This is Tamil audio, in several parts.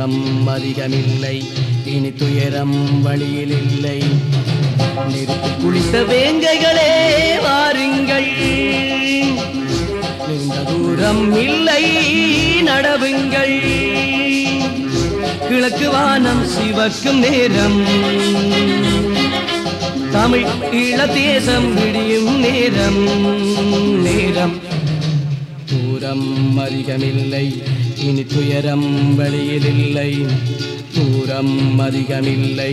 தூரம் அதிகமில்லை இனி துயரம் வழியில் இல்லை நெருப்பு குளித்த வேங்கைகளே வாருங்கள் நீண்ட தூரம் இல்லை நடவுங்கள் கிழக்கு வானம் சிவக்கும் நேரம் தமிழ் ஈழ தேசம் விடியும் நேரம் நேரம் தூரம் அதிகமில்லை இனி துயரம் வழியில் இல்லை தூரம் அதிகமில்லை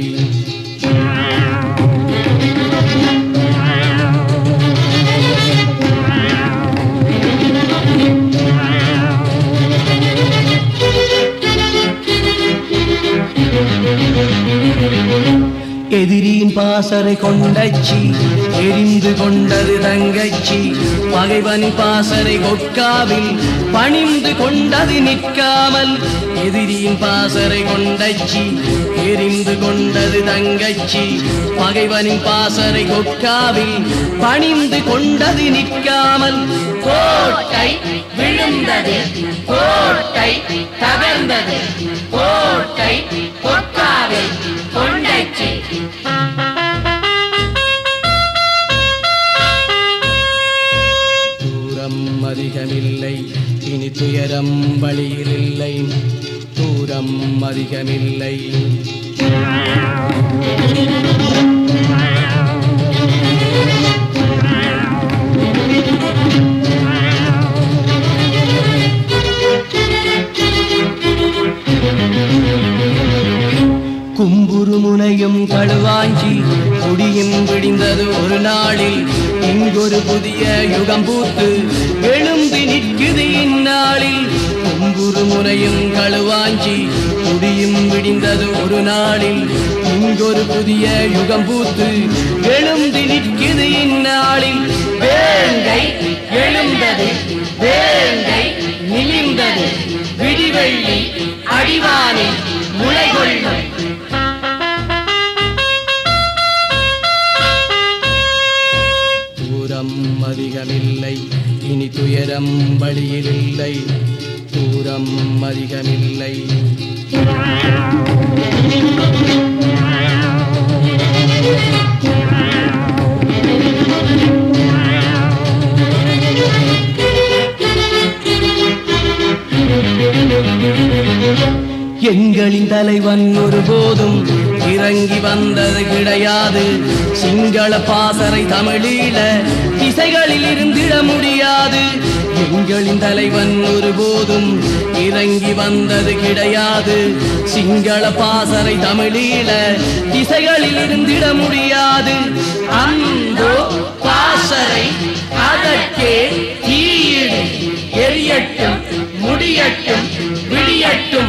எதிரியின் பாசறை கொண்டச்சி எரிந்து கொண்டது தங்கச்சி பகைவனின் பாசறை கொட்காவில் பணிந்து கொண்டது நிற்காமல் எதிரியின் பாசறை கொண்டச்சி எரிந்து கொண்டது தங்கச்சி பகைவனின் பாசறை கொட்காவில் பணிந்து கொண்டது நிற்காமல் கோட்டை விழுந்தது கோட்டை தகர்ந்தது கோட்டை கொக்காவில் கொண்டச்சி தூரம் அதிகமில்லை இனி துயரம் வழியில் இல்லை தூரம் அதிகமில்லை கும்புரு முனையும் கழுவாஞ்சி குடியும் விடிந்தது ஒரு நாளில் இங்கொரு புதிய யுகம் பூத்து எழும்பி நிற்குது இந்நாளில் கும்புரு முனையும் கழுவாஞ்சி குடியும் விடிந்தது ஒரு நாளில் இங்கொரு புதிய யுகம் பூத்து எழும்பி நிற்குது இந்நாளில் வேங்கை எழுந்தது வேங்கை நிமிர்ந்தது விடிவெள்ளி அடிவானில் முளை கொள்ளும் தூரம் அதிகமில்லை இனி துயரம் வழியில் இல்லை தூரம் அதிகமில்லை எங்களின் தலைவன் ஒருபோதும் இறங்கி வந்தது கிடையாது சிங்கள பாசறை தமிழீழ திசைகளில் இருந்திட முடியாது எங்களின் தலைவன் ஒருபோதும் இறங்கி வந்தது கிடையாது சிங்கள பாசறை தமிழீழ திசைகளில் இருந்திட முடியாது அந்தோ பாசறை அதற்கே தீயிடு எரியட்டும் முடியட்டும் விடியட்டும்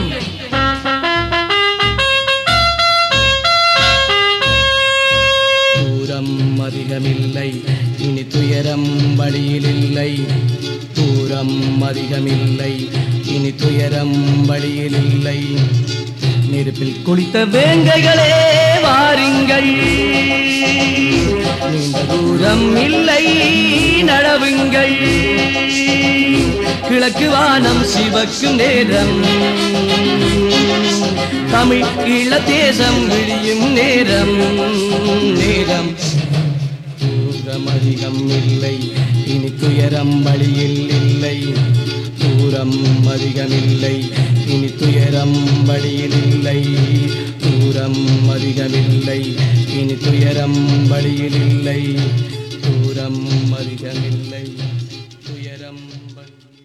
தூரம் அதிகமில்லை இனி துயரம் வழியில் இல்லை தூரம் அதிகமில்லை இனி துயரம் வழியில் இல்லை நெருப்பில் குளித்த வேங்கைகளே வாருங்கள் நீண்ட தூரம் இல்லை நடவுங்கள் கிழக்கு வானம் சிவக்கும் நேரம் தமிழ் ஈழ தேசம் விழியும் நேரம் நேரம் தூரம் அதிகம் இல்லை இனி துயரம் வழியில் இல்லை தூரம் அதிகமில்லை இனி துயரம் வழியில் இல்லை தூரம் அதிகமில்லை இனி துயரம் வழியில் இல்லை தூரம் அதிகமில்லை துயரம் வழியில்